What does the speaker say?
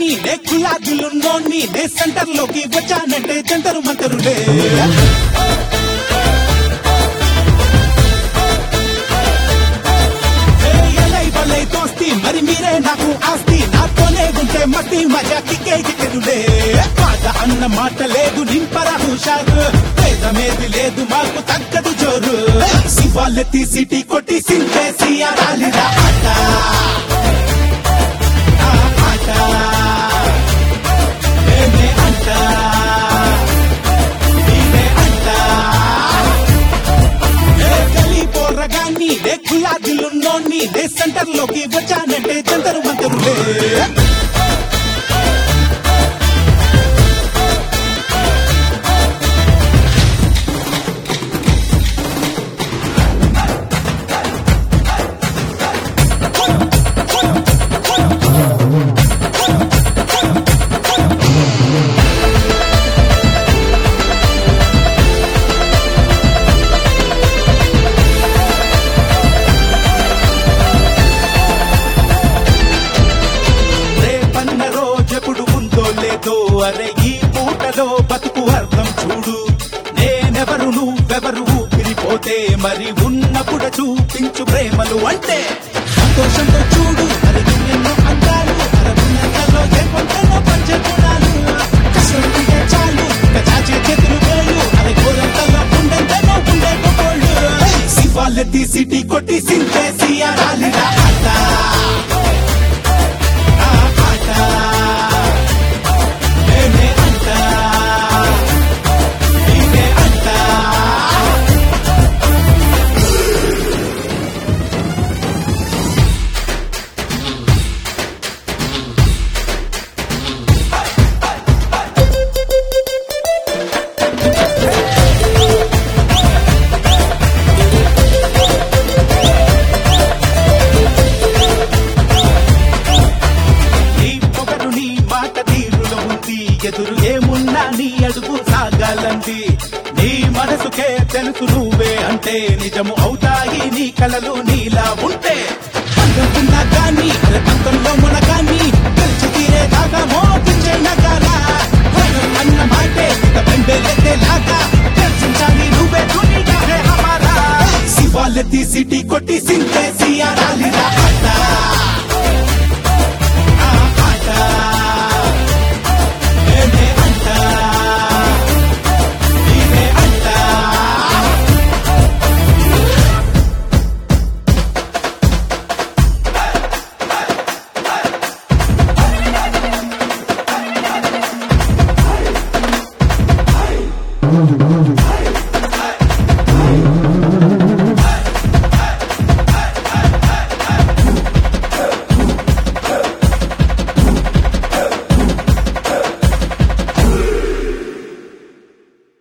గాని నే గులాబీలున్నోని నే సెంటర్ లోకి వచ్చానంటే జంటరు మంతరులే ఏ ఎలై వలై దోస్తి మరి మీరే నాకు ఆస్తి నాతోనే ఉంటే మట్టి మజా కిక్కే కికెనులే మాట అన్న మాట లేదు నింపరా హుషారు పేదమేది లేదు మాకు తగ్గదు జోరు శివాలెత్తి సిటీ కొట్టి సింపేసి ఆడాలిరా ఆట ఆ ఆట మేమే అంట నేనే అంట ఏ గలీ పోరగాన్ని నే గులాబీలున్నోని నే సెంటర్ లోకి వచ్చానంటే జంతరు మంతరులే రేపన్న రోజెప్పుడు ఉందో లేదో అరే ఈ పూటలో బతుకు అర్థం చూడు నేనెవరు నువ్వెవరు ఊపిరిపోతే మరి ఉన్నప్పుడు చూపించు ప్రేమలు అంటే సంతోషంతో చూడు మరి ఎన్నెన్నో అందాలు అరవిందలో ఏ కొంతలో పంచగుణాలు కష్టం ఉంటే చాలు ఇక చాచే చేతులు వేలు అరే గోరంతలో ఉండెంతనో ఉండే గోళ్ళు శివాలెత్తి సిటీ కొట్టి సింపేసి ఆడాలిరా ఆట ఆ ఆట మేమే అంట నేనే అంట నీ పొగరు నీ మాట తీరులో ఉంది ఎదురు ఏమున్నా నీ అడుగు సాగాలంది నీ మనసుకే తెలుసు నువ్వే అంటే నిజము అవుతాయి నీ కలలు నీలా ఉంటే పండుకున్నా గాని పంతంలో మన గాని గెలిచి తీరే దాకా మోపించే నగారా భయం అన్న మాటే ఇక బెంబేలెత్తే లాగా తెలిసించాలి నువ్వే దునియా హే హమారా శివాలెత్తి సిటీ కొట్టి సింపేసి ఆడాలిరా